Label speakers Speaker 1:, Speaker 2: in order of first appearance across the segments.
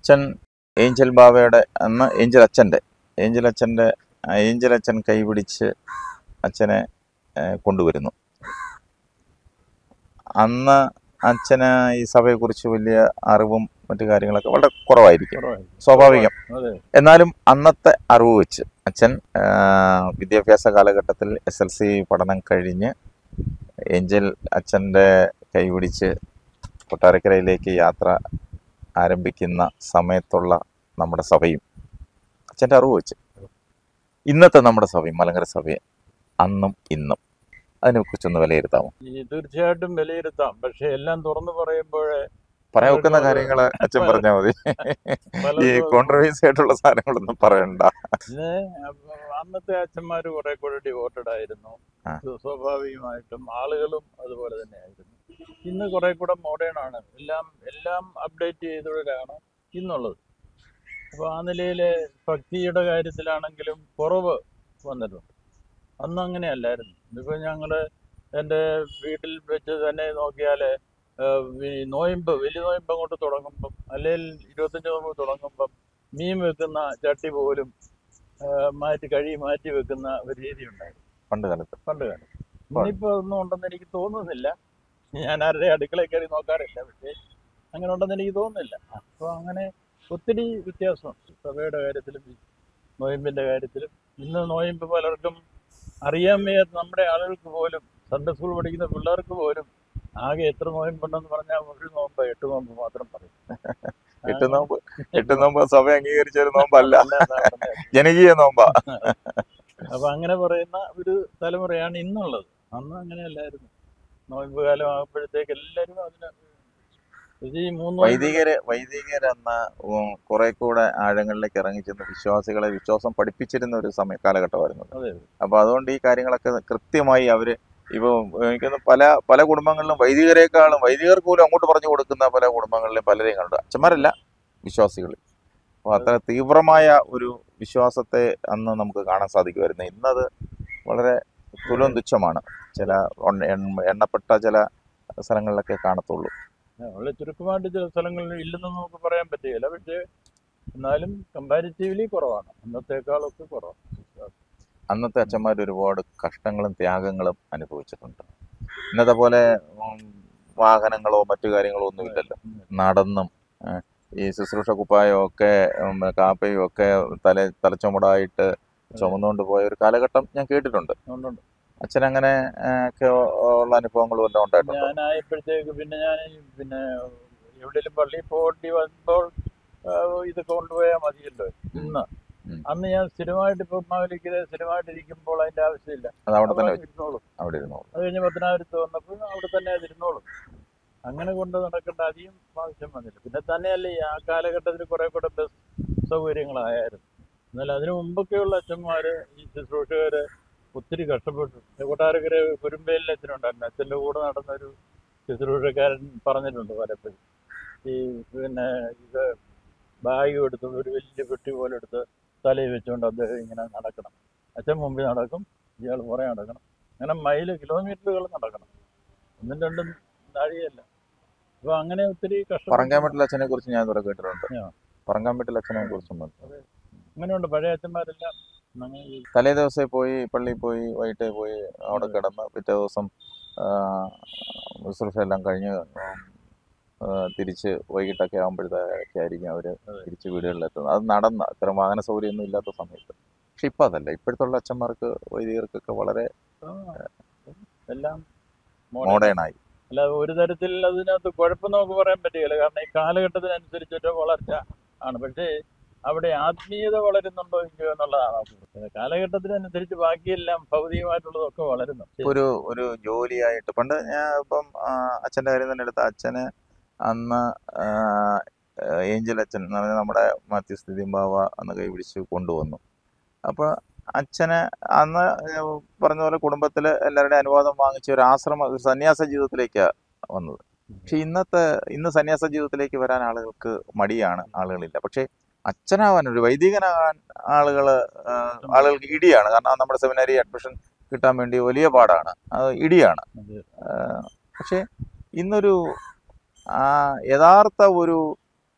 Speaker 1: അച്ഛൻ ഏഞ്ചൽ ബാവയുടെ അന്ന് ഏഞ്ചൽ അച്ഛൻ്റെ ഏഞ്ചൽ അച്ഛൻ്റെ ഏഞ്ചൽ അച്ഛൻ കൈപിടിച്ച് അച്ഛനെ ഏഹ്, കൊണ്ടുവരുന്നു അന്ന് അച്ഛന് ഈ സഭയെക്കുറിച്ച് വലിയ അറിവും മറ്റു കാര്യങ്ങളൊക്കെ വളരെ കുറവായിരിക്കും
Speaker 2: കുറവായി.
Speaker 1: സ്വാഭാവികം
Speaker 2: അതെ
Speaker 1: എന്നാലും അന്നത്തെ അറിവ് വെച്ച് അച്ഛൻ ആ, വിദ്യാഭ്യാസ കാലഘട്ടത്തിൽ എസ് എൽ സി പഠനം കഴിഞ്ഞ് ഏഞ്ചൽ അച്ഛൻ്റെ കൈപിടിച്ച് കൊട്ടാരക്കരയിലേക്ക് യാത്ര ആരംഭിക്കുന്ന സമയത്തുള്ള നമ്മുടെ സഭയും അച്ഛൻ്റെ അറിവ് വെച്ച് ഇന്നത്തെ നമ്മുടെ സഭയും മലങ്കര സഭയെ അന്നും ഇന്നും അതിനെക്കുറിച്ചൊന്ന് വിലയിരുത്താമോ
Speaker 2: ഈ തീർച്ചയായിട്ടും വിലയിരുത്താം പക്ഷെ എല്ലാം തുറന്നു പറയുമ്പോഴേ
Speaker 1: പറയാൻ ഒക്കുന്ന കാര്യങ്ങൾ അച്ഛൻ പറഞ്ഞാൽ മതി ഈ
Speaker 2: പലർക്കും
Speaker 1: കോൺട്രവേഴ്സി ആയിട്ടുള്ള സാധനങ്ങളൊന്നും പറയണ്ട
Speaker 2: പിന്നെ അപ്പൊ അന്നത്തെ അച്ഛന്മാർ കുറെ കൂടെ ഡിവോട്ടഡ് ആയിരുന്നു
Speaker 1: ആ.
Speaker 2: ഇത് സ്വാഭാവികമായിട്ടും ആളുകളും അതുപോലെ തന്നെയായിരുന്നു ഇന്ന് കുറെ കൂടെ മോഡേൺ ആണ് എല്ലാം എല്ലാം അപ്ഡേറ്റ് ചെയ്തവരാണ് ഇന്നുള്ളത് അപ്പോൾ ആ നിലയിൽ ഭക്തിയുടെ കാര്യത്തിലാണെങ്കിലും കുറവ് വന്നിട്ടുണ്ട് അന്ന് അങ്ങനെയല്ലായിരുന്നു ഇതിപ്പോൾ ഞങ്ങൾ എൻ്റെ വീട്ടിൽ വെച്ച് തന്നെ നോക്കിയാൽ ഈ നോയമ്പ് വലിയ നോയമ്പ് അങ്ങോട്ട് തുടങ്ങുമ്പം അല്ലെങ്കിൽ ഇരുപത്തഞ്ച് നോമ്പ് തുടങ്ങുമ്പം മീൻ വെക്കുന്ന ചട്ടി പോലും ആ, മാറ്റി കഴി മാറ്റി വെക്കുന്ന ഒരു രീതി ഉണ്ടായിരുന്നു
Speaker 1: പണ്ട് കാലത്ത്
Speaker 2: പണ്ട് കാലം ഇന്നിപ്പോൾ ഒന്നും ഉണ്ടെന്ന് എനിക്ക് തോന്നുന്നില്ല ഞാൻ ആരുടെ അടുക്കളയിൽ കയറി നോക്കാറില്ല പക്ഷേ അങ്ങനെ ഉണ്ടെന്ന് എനിക്ക് തോന്നുന്നില്ല അപ്പോൾ അങ്ങനെ ഒത്തിരി വ്യത്യാസമുണ്ട് സഭയുടെ കാര്യത്തിലും ഈ നോയമ്പിൻ്റെ കാര്യത്തിലും ഇന്ന് നോയമ്പ് പലർക്കും അറിയാൻ വയ്യാത്ത നമ്മുടെ ആളുകൾക്ക് പോലും സൺഡേ സ്കൂൾ പഠിക്കുന്ന പിള്ളേർക്ക് പോലും ആകെ എത്ര നോയമ്പുണ്ടെന്ന് പറഞ്ഞാൽ ഒരു നോമ്പ് എട്ട് നോമ്പ് മാത്രം പറയും
Speaker 1: എട്ട് നോമ്പ് എട്ട് നോമ്പ് സഭ അംഗീകരിച്ച ഒരു നോമ്പല്ല
Speaker 2: അല്ല, അതാ പറഞ്ഞത്.
Speaker 1: ജനകീയ നോമ്പാ
Speaker 2: അപ്പൊ അങ്ങനെ പറയുന്ന ഒരു തലമുറയാണ് ഇന്നുള്ളത് അന്ന് അങ്ങനെയല്ലായിരുന്നു നോയമ്പ് കാലം ആകുമ്പോഴത്തേക്ക് എല്ലാവരും അതിന് ഇത് ഈ മൂന്ന് നോയമ്പ്
Speaker 1: വൈദികര് വൈദികരെന്ന കുറെ കൂടെ ആഴങ്ങളിലേക്ക് ഇറങ്ങിച്ചെന്ന് വിശ്വാസികളെ വിശ്വാസം പഠിപ്പിച്ചിരുന്ന ഒരു സമയ കാലഘട്ടമായിരുന്നു
Speaker 2: അതെ
Speaker 1: അപ്പൊ അതുകൊണ്ട് ഈ കാര്യങ്ങളൊക്കെ കൃത്യമായി അവര് ഇപ്പൊ എനിക്കൊന്ന് പല പല കുടുംബങ്ങളിലും വൈദികരെക്കാളും വൈദികർക്ക് പോലും അങ്ങോട്ട് പറഞ്ഞു കൊടുക്കുന്ന പല കുടുംബങ്ങളിലും പലരെയും കണ്ടു അച്ഛന്മാരല്ല വിശ്വാസികൾ അപ്പൊ അത്ര തീവ്രമായ ഒരു വിശ്വാസത്തെ അന്ന് നമുക്ക് കാണാൻ സാധിക്കുമായിരുന്നു ഇന്നത് വളരെ തുലം തുച്ഛമാണ് ചില ഒണ്ണ- എണ്ണ- എണ്ണപ്പെട്ട ചില സ്ഥലങ്ങളിലൊക്കെ കാണത്തുള്ളൂ
Speaker 2: വളരെ ചുരുക്കമായിട്ട് ചില സ്ഥലങ്ങളിൽ ഇല്ലെന്ന് നമുക്ക് പറയാൻ പറ്റുകയില്ല പക്ഷേ എന്നാലും കമ്പാരിറ്റീവ്ലി കുറവാണ് അന്നത്തേക്കാളൊക്കെ കുറവാണ്
Speaker 1: അന്നത്തെ അച്ഛന്മാർ ഒരുപാട് കഷ്ടങ്ങളും ത്യാഗങ്ങളും അനുഭവിച്ചിട്ടുണ്ട് ഇന്നത്തെ പോലെ ഉം, വാഹനങ്ങളോ മറ്റു കാര്യങ്ങളോ ഒന്നും ഇല്ലല്ലോ നടന്നും ഏഹ്, ഈ ശുശ്രൂഷ കുപ്പായം ഒക്കെ ഉം, കാപ്പയും ഒക്കെ തല തലച്ചുമടായിട്ട് ചുമന്നുകൊണ്ട് പോയ ഒരു കാലഘട്ടം ഞാൻ കേട്ടിട്ടുണ്ട്
Speaker 2: അതുകൊണ്ടുണ്ട്
Speaker 1: അച്ഛൻ അങ്ങനെ ഏഹ്, ഒക്കെ ഉള്ള അനുഭവങ്ങളും എല്ലാം ഉണ്ടായിട്ടുണ്ട്
Speaker 2: ഞാനായപ്പോഴത്തേക്ക് പിന്നെ ഞാൻ പിന്നെ എവിടെയെങ്കിലും പള്ളിയിൽ പോകേണ്ടി വരുമ്പോൾ ആ, ഇത് കൊണ്ടുപോയാൽ മതിയല്ലോ ഇന്ന്
Speaker 1: ഉം.
Speaker 2: അന്ന് ഞാൻ സ്ഥിരമായിട്ട് ഇപ്പം മാവലിക്കല് സ്ഥിരമായിട്ട് ഇരിക്കുമ്പോൾ അതിന്റെ ആവശ്യമില്ല
Speaker 1: അത് അവിടെ തന്നെ
Speaker 2: അവിടെ ഇരുന്നോളും
Speaker 1: അവിടെ ഇരുന്നു
Speaker 2: അത് കഴിഞ്ഞ് പത്തനാപുരത്ത് വന്നപ്പോൾ അവിടെ തന്നെ അത് ഇരുന്നോളും അങ്ങനെ കൊണ്ട് നടക്കേണ്ട അധികം ആവശ്യം വന്നില്ല പിന്നെ തന്നെയല്ല ഈ ആ കാലഘട്ടത്തിൽ കുറെ കൂടെ ബസ് സൗകര്യങ്ങളായിരുന്നു എന്നാൽ അതിനു മുമ്പൊക്കെയുള്ള അച്ഛന്മാര് ഈ ശുശ്രൂഷകര് ഒത്തിരി കഷ്ടപ്പെട്ടു കൊട്ടാരക്കര കുരുമ്പേലിൽ അച്ഛനുണ്ടായിരുന്നു അച്ഛൻ്റെ കൂടെ നടന്നൊരു ശുശ്രൂഷക്കാരൻ പറഞ്ഞിട്ടുണ്ട് പലപ്പോഴും ഈ പിന്നെ ഇത് ബാഗ് എടുത്ത് ഒരു വലിയ പെട്ടി പോലെ എടുത്ത് തലയിൽ വെച്ചുകൊണ്ട് അദ്ദേഹം ഇങ്ങനെ നടക്കണം അച്ഛൻ മുമ്പിൽ നടക്കും ഇയാൾ പുറകെ നടക്കണം അങ്ങനെ മൈല് കിലോമീറ്ററുകൾ നടക്കണം ഒന്നും രണ്ടും നാഴികയല്ല അപ്പൊ അങ്ങനെ ഒത്തിരി കഷ്ടം
Speaker 1: പറങ്കാമ്പട്ടിൽ അച്ഛനെ കുറിച്ച് ഞാൻ ഇതുവരെ കേട്ടിട്ടുണ്ട്
Speaker 2: ആ.
Speaker 1: പറങ്കാമ്പട്ടിൽ അച്ഛനെ കുറിച്ചും
Speaker 2: അങ്ങനെയുണ്ട് പഴയ അച്ഛന്മാരെല്ലാം അങ്ങനെ ഈ
Speaker 1: തലേ ദിവസം പോയി പള്ളിയിൽ പോയി വൈകിട്ട് പോയി അവിടെ
Speaker 2: അതെ.
Speaker 1: കിടന്ന് പിറ്റേ ദിവസം ശുശ്രൂഷ എല്ലാം കഴിഞ്ഞ് ഉം, ആ, തിരിച്ച് വൈകിട്ടൊക്കെ ആകുമ്പോഴത്തേക്ക് ആയിരിക്കും അവർ
Speaker 2: അതെ.
Speaker 1: തിരിച്ച് വീടുകളിലെത്തുന്നത് അത് നടന്ന ഇത്തരം വാഹന സൗകര്യമൊന്നും ഇല്ലാത്ത സമയത്ത് പക്ഷെ ഇപ്പം അതല്ല ഇപ്പോഴത്തുള്ള അച്ഛന്മാർക്ക് വൈദികർക്കൊക്കെ വളരെ
Speaker 2: ആ, എല്ലാം modern.
Speaker 1: മോഡേൺ ആയി
Speaker 2: അല്ലാതെ ഒരു തരത്തിൽ അതിനകത്ത് കുഴപ്പം നമുക്ക് പറയാൻ പറ്റുകയില്ല കാരണം ഈ കാലഘട്ടത്തിനനുസരിച്ചൊരു വളർച്ച ആണ് പക്ഷേ അവിടെ ആത്മീയത വളരുന്നുണ്ടോ ഇല്ലയോ എന്നുള്ളതാണ് നോക്കുന്നത്. കാലഘട്ടത്തിനനുസരിച്ച് ബാക്കിയെല്ലാം ഭൗതികമായിട്ടുള്ളതൊക്കെ വളരുന്നു
Speaker 1: ഇപ്പൊ ഒരു ഒരു ജോലിയായിട്ട് പണ്ട് ഞാൻ ഇപ്പം ആ, അച്ഛൻ്റെ കാര്യം തന്നെ എടുത്ത അച്ഛന് അന്ന് ആ, ഏഞ്ചൽ അച്ഛൻ എന്ന് പറഞ്ഞാൽ നമ്മുടെ മധ്യസ്ഥിതി ബാവ അന്ന് കൈപിടിച്ച് കൊണ്ടുവന്നു അപ്പോൾ അച്ഛന് അന്ന് പറഞ്ഞ പോലെ കുടുംബത്തിൽ എല്ലാവരുടെയും അനുവാദം വാങ്ങിച്ച ഒരു ആശ്രമ ഒരു സന്യാസ ജീവിതത്തിലേക്കാണ് വന്നത് പക്ഷെ ഇന്നത്തെ ഇന്ന് സന്യാസ ജീവിതത്തിലേക്ക് വരാൻ ആളുകൾക്ക് മടിയാണ് ആളുകളില്ല പക്ഷേ അച്ഛനാവാൻ ഒരു വൈദികനാകാൻ ആളുകൾ ആളുകൾക്ക് ഇടിയാണ് കാരണം നമ്മുടെ സെമിനാരി അഡ്മിഷൻ കിട്ടാൻ വേണ്ടി വലിയ പാടാണ് അത് ഇടിയാണ്
Speaker 2: അത്
Speaker 1: പക്ഷേ ഇന്നൊരു ആ, യഥാർത്ഥ ഒരു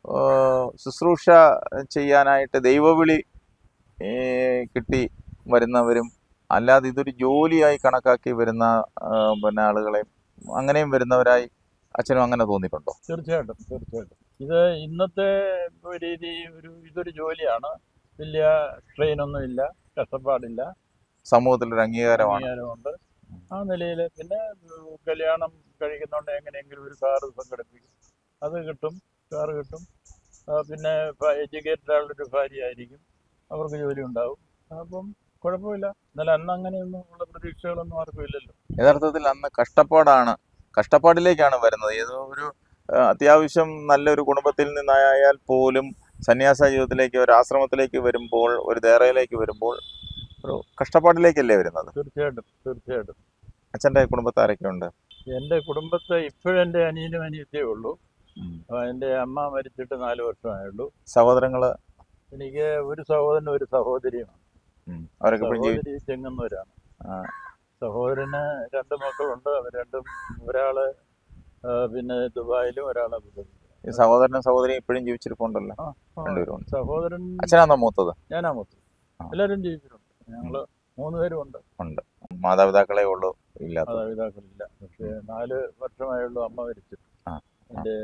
Speaker 1: ആ, ശുശ്രൂഷ ചെയ്യാനായിട്ട് ദൈവവിളി ഏ, കിട്ടി വരുന്നവരും അല്ലാതെ ഇതൊരു ജോലിയായി കണക്കാക്കി വരുന്ന ആ, പിന്നെ ആളുകളെയും അങ്ങനെയും വരുന്നവരായി അച്ഛനും അങ്ങനെ തോന്നിയിട്ടുണ്ടോ
Speaker 2: തീർച്ചയായിട്ടും തീർച്ചയായിട്ടും ഇത് ഇന്നത്തെ രീതി ഒരു ഇതൊരു ജോലിയാണ് വലിയ സ്ട്രെയിനൊന്നും ഇല്ല കഷ്ടപ്പാടില്ല
Speaker 1: സമൂഹത്തിലൊരു അംഗീകാരമാണ്
Speaker 2: അംഗീകാരമുണ്ട് ആ നിലയിൽ പിന്നെ ഉം, കല്യാണം കഴിക്കുന്നുണ്ട് എങ്ങനെയെങ്കിലും ഒരു കാറ് സംഘടിപ്പിക്കും അത് കിട്ടും കാറ് കിട്ടും ആ, പിന്നെ എഡ്യൂക്കേറ്റഡ് ആളുടെ ഭാര്യ ആയിരിക്കും അവർക്ക് ജോലി ഉണ്ടാവും അപ്പം കുഴപ്പമില്ല എന്നാലും അന്ന് അങ്ങനെയൊന്നും ഉള്ള പ്രതീക്ഷകളൊന്നും ആർക്കും ഇല്ലല്ലോ
Speaker 1: യഥാർത്ഥത്തിൽ അന്ന് കഷ്ടപ്പാടാണ് കഷ്ടപ്പാടിലേക്കാണ് വരുന്നത് ഏതോ ഒരു ആ, അത്യാവശ്യം നല്ലൊരു കുടുംബത്തിൽ നിന്നായാൽ പോലും സന്യാസ ജീവിതത്തിലേക്ക് ഒരു ആശ്രമത്തിലേക്ക് വരുമ്പോൾ ഒരു ദേറയിലേക്ക് വരുമ്പോൾ ഒരു കഷ്ടപ്പാടിലേക്കല്ലേ വരുന്നത്
Speaker 2: തീർച്ചയായിട്ടും തീർച്ചയായിട്ടും
Speaker 1: അച്ഛൻ്റെ കുടുംബത്താരൊക്കെ ഉണ്ട്
Speaker 2: എൻ്റെ കുടുംബത്തെ ഇപ്പോഴും എൻ്റെ അനിയനും അനിയത്തേ ഉള്ളൂ ആ, എൻ്റെ അമ്മ മരിച്ചിട്ട് നാല് വർഷമായുള്ളൂ
Speaker 1: സഹോദരങ്ങള്
Speaker 2: എനിക്ക് ഒരു സഹോദരനും ഒരു സഹോദരിയുമാണ്
Speaker 1: ഉം, അവരൊക്കെ ഇപ്പോഴും ജീവി
Speaker 2: സഹോദരി ചെങ്ങന്നൂരാണ്
Speaker 1: ആ.
Speaker 2: സഹോദരന് രണ്ട് മക്കളുണ്ട് അവർ രണ്ടും ഒരാള് ആ, പിന്നെ ദുബായിലും ഒരാള് അബുദാബിയിലും
Speaker 1: ഈ സഹോദരനും സഹോദരിയും ഇപ്പോഴും ജീവിച്ചിരിപ്പുണ്ടല്ലോ
Speaker 2: ആ, ആ,
Speaker 1: രണ്ടുപേരും ഉണ്ട്
Speaker 2: സഹോദരൻ
Speaker 1: അച്ഛനാണോ മൂത്തത്
Speaker 2: ഞാനാ മൂത്ത്
Speaker 1: ആ.
Speaker 2: എല്ലാവരും ജീവിച്ചിട്ടുണ്ട് ഞങ്ങള് മൂന്ന് പേരും ഉണ്ട്
Speaker 1: ഉണ്ട് മാതാപിതാക്കളെ ഉള്ളൂ ഇല്ലാത്ത
Speaker 2: മാതാപിതാക്കളില്ല പക്ഷേ നാല് വർഷമായുള്ളൂ അമ്മ മരിച്ചിട്ട്
Speaker 1: ആ, ആ.
Speaker 2: എൻ്റെ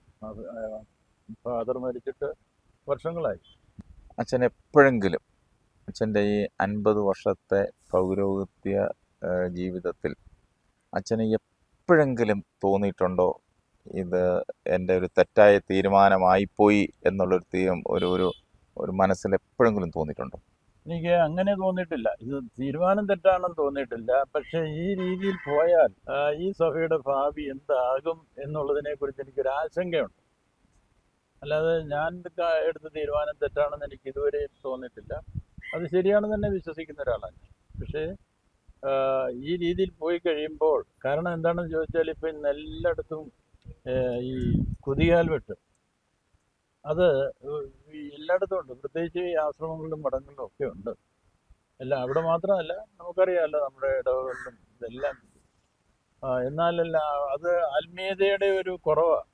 Speaker 2: ഫാദർ മരിച്ചിട്ട് വർഷങ്ങളായി
Speaker 1: അച്ഛൻ എപ്പോഴെങ്കിലും അച്ഛൻ്റെ ഈ അൻപത് വർഷത്തെ പൗരോഹിത്യ ആ, ജീവിതത്തിൽ അച്ഛന് എപ്പോഴെങ്കിലും തോന്നിയിട്ടുണ്ടോ ഇത് എൻ്റെ ഒരു തെറ്റായ തീരുമാനമായിപ്പോയി എന്നുള്ളൊരു തീ ഒരു ഒരു ഒരു മനസ്സിൽ എപ്പോഴെങ്കിലും തോന്നിയിട്ടുണ്ടോ
Speaker 2: എനിക്ക് അങ്ങനെ തോന്നിയിട്ടില്ല ഇത് തീരുമാനം തെറ്റാണെന്ന് തോന്നിയിട്ടില്ല പക്ഷെ ഈ രീതിയിൽ പോയാൽ ആ, ഈ സഭയുടെ ഭാവി എന്താകും എന്നുള്ളതിനെ കുറിച്ച് എനിക്കൊരു ആശങ്കയുണ്ട് അല്ലാതെ ഞാൻ ക- എടുത്ത തീരുമാനം തെറ്റാണെന്ന് എനിക്ക് ഇതുവരെ തോന്നിയിട്ടില്ല അത് ശരിയാണെന്ന് തന്നെ വിശ്വസിക്കുന്ന ഒരാളാണ് ഞാൻ. പക്ഷേ ആ, ഈ രീതിയിൽ പോയി കഴിയുമ്പോൾ കാരണം എന്താണെന്ന് ചോദിച്ചാൽ ഇപ്പം ഇന്ന് എല്ലായിടത്തും ഏ, ഈ കുതികാൽ വെട്ട് അത് ഈ എല്ലായിടത്തും ഉണ്ട് പ്രത്യേകിച്ച് ഈ ആശ്രമങ്ങളിലും മഠങ്ങളിലും ഒക്കെ ഉണ്ട് എല്ലാം അവിടെ മാത്രമല്ല നമുക്കറിയാമല്ലോ നമ്മുടെ ഇടവകളിലും ഇതെല്ലാം ആ, എന്നാലല്ല അത് ആത്മീയതയുടെ ഒരു കുറവാണ്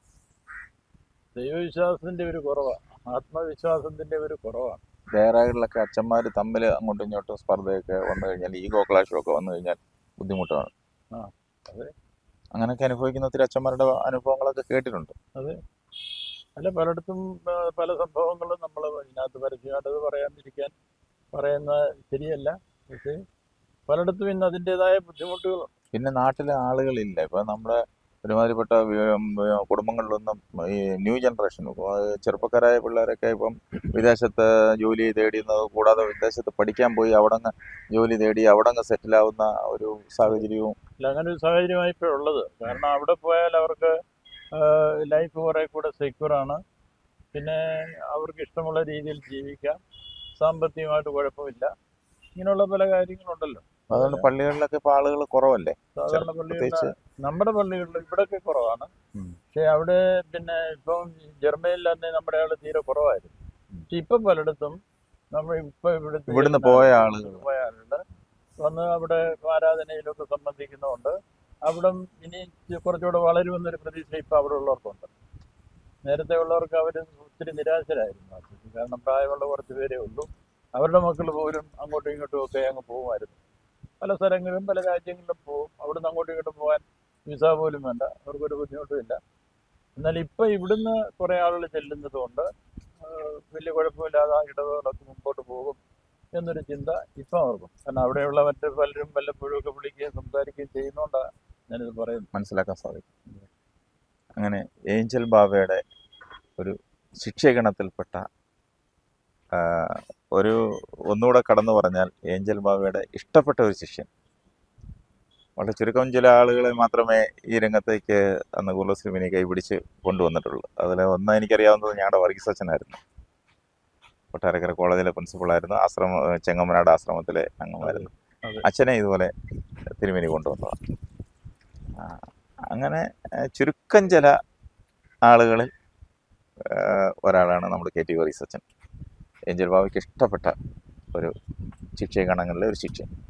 Speaker 2: ദൈവവിശ്വാസത്തിന്റെ ഒരു കുറവാണ് ആത്മവിശ്വാസത്തിന്റെ ഒരു കുറവാണ്
Speaker 1: ദേറാകളിലൊക്കെ അച്ഛന്മാർ തമ്മിൽ അങ്ങോട്ടും ഇങ്ങോട്ടും സ്പർദ്ധയൊക്കെ വന്നു കഴിഞ്ഞാൽ ഈഗോ ക്ലാഷൊക്കെ വന്നു കഴിഞ്ഞാൽ ബുദ്ധിമുട്ടാണ്
Speaker 2: ആ, അതെ.
Speaker 1: അങ്ങനെയൊക്കെ അനുഭവിക്കുന്ന ഒത്തിരി അച്ഛന്മാരുടെ അനുഭവങ്ങളൊക്കെ കേട്ടിട്ടുണ്ട്
Speaker 2: അല്ല പലയിടത്തും ആ, പല സംഭവങ്ങളും നമ്മൾ ഇതിനകത്ത് പരസ്യമായിട്ട് അത് പറയാതിരിക്കാൻ പറയുന്ന ശരിയല്ല പക്ഷേ പലയിടത്തും ഇന്ന് അതിൻ്റെതായ ബുദ്ധിമുട്ടുകളുണ്ട്
Speaker 1: പിന്നെ നാട്ടിലെ ആളുകളില്ല ഇപ്പൊ നമ്മുടെ ഒരുമാതിരിപ്പെട്ട വി- ഉം, വി- കുടുംബങ്ങളിലൊന്നും ഈ ന്യൂ ജനറേഷൻ ചെറുപ്പക്കാരായ പിള്ളേരൊക്കെ ഇപ്പം വിദേശത്ത് ജോലി തേടിയുന്നത് കൂടാതെ വിദേശത്ത് പഠിക്കാൻ പോയി അവിടെ ജോലി തേടി അവിടെ സെറ്റിൽ ആവുന്ന ഒരു സാഹചര്യവും
Speaker 2: അല്ല അങ്ങനെ ഒരു സാഹചര്യമായി ഇപ്പോൾ ഉള്ളത് കാരണം അവിടെ പോയാൽ അവർക്ക് ലൈഫ് കുറെ കൂടെ സെക്യൂർ ആണ് പിന്നെ അവർക്ക് ഇഷ്ടമുള്ള രീതിയിൽ ജീവിക്കാം സാമ്പത്തികമായിട്ട് കുഴപ്പമില്ല ഇങ്ങനെയുള്ള പല കാര്യങ്ങളുണ്ടല്ലോ
Speaker 1: അതുകൊണ്ട് പള്ളികളിലൊക്കെ ഇപ്പൊ ആളുകൾ കുറവല്ലേ
Speaker 2: സാധാരണ പള്ളികളിൽ
Speaker 1: പ്രത്യേകിച്ച്
Speaker 2: നമ്മുടെ പള്ളികളിൽ ഇവിടെയൊക്കെ കുറവാണ്
Speaker 1: ഉം.
Speaker 2: പക്ഷെ അവിടെ പിന്നെ ഇപ്പം ജർമ്മനിയിൽ തന്നെ നമ്മുടെ ആള് തീരെ കുറവായിരുന്നു പക്ഷെ ഇപ്പൊ പലയിടത്തും നമ്മൾ ഇപ്പൊ ഇവിടുത്തെ
Speaker 1: ഇവിടുന്ന് പോയ ആളുകൾ
Speaker 2: പോയ ആളുകൾ വന്ന് അവിടെ ആരാധനയിലൊക്കെ സംബന്ധിക്കുന്നുണ്ട് അവിടെ ഇനി കുറച്ചുകൂടെ വളരുമെന്നൊരു പ്രതീക്ഷ ഇപ്പൊ അവിടെ ഉള്ളവർക്കുണ്ട് നേരത്തെ ഉള്ളവർക്ക് അവർ ഒത്തിരി നിരാശരായിരുന്നു ആ സ്ഥിതി. കാരണം പ്രായമുള്ള കുറച്ച് പേരേ ഉള്ളൂ അവരുടെ മക്കൾ പോലും അങ്ങോട്ടും ഇങ്ങോട്ടും ഒക്കെ അങ്ങ് പോകുമായിരുന്നു പല സ്ഥലങ്ങളിലും പല രാജ്യങ്ങളിലും പോകും അവിടുന്ന് അങ്ങോട്ടും ഇങ്ങോട്ടും പോകാൻ വിസ പോലും വേണ്ട അവർക്കൊരു ബുദ്ധിമുട്ടുമില്ല എന്നാൽ ഇപ്പം ഇവിടുന്ന് കുറേ ആളുകൾ ചെല്ലുന്നത് കൊണ്ട് വലിയ കുഴപ്പമില്ലാതെ ആ ഇടവേളൊക്കെ മുമ്പോട്ട് പോകും എന്നൊരു ചിന്ത ഇപ്പം അവർക്കും കാരണം അവിടെയുള്ള മറ്റ് പലരും വല്ലപ്പോഴും ഒക്കെ വിളിക്കുകയും സംസാരിക്കുകയും ചെയ്യുന്നതുകൊണ്ടാണ് ഞാനിത് പറയുന്നത്
Speaker 1: മനസ്സിലാക്കാൻ സാധിക്കും അങ്ങനെ ഏഞ്ചൽ ബാബയുടെ ഒരു ശിക്ഷകണത്തിൽപ്പെട്ട ആ, ഒരു ഒന്നുകൂടെ കടന്നു പറഞ്ഞാൽ ഏഞ്ചൽ ബാബയുടെ ഇഷ്ടപ്പെട്ട ഒരു ശിഷ്യൻ വളരെ ചുരുക്കം ചില ആളുകളെ മാത്രമേ ഈ രംഗത്തേക്ക് അന്ന് കുർലസ്ലിമിനെ കൈപിടിച്ച് കൊണ്ടുവന്നിട്ടുള്ളൂ അതിൽ ഒന്ന് എനിക്കറിയാവുന്നത് ഞങ്ങളുടെ വർഗീസ് അച്ഛനായിരുന്നു കൊട്ടാരക്കര കോളേജിലെ പ്രിൻസിപ്പളായിരുന്നു ആശ്രമ ചെങ്ങമ്മനാട് ആശ്രമത്തിലെ അംഗമായിരുന്നു
Speaker 2: അതെ.
Speaker 1: അച്ഛനെ ഇതുപോലെ തിരുമേനി കൊണ്ടുവന്നതാണ് ആ, അങ്ങനെ ആ, ചുരുക്കം ചില ആളുകളിൽ ആ, ഒരാളാണ് നമ്മുടെ കെ ടി വർഗീസ് അച്ഛൻ ഏഞ്ചൽ ബാബയ്ക്ക് ഇഷ്ടപ്പെട്ട ഒരു ശിക്ഷകണങ്ങളിലെ ഒരു ശിക്ഷ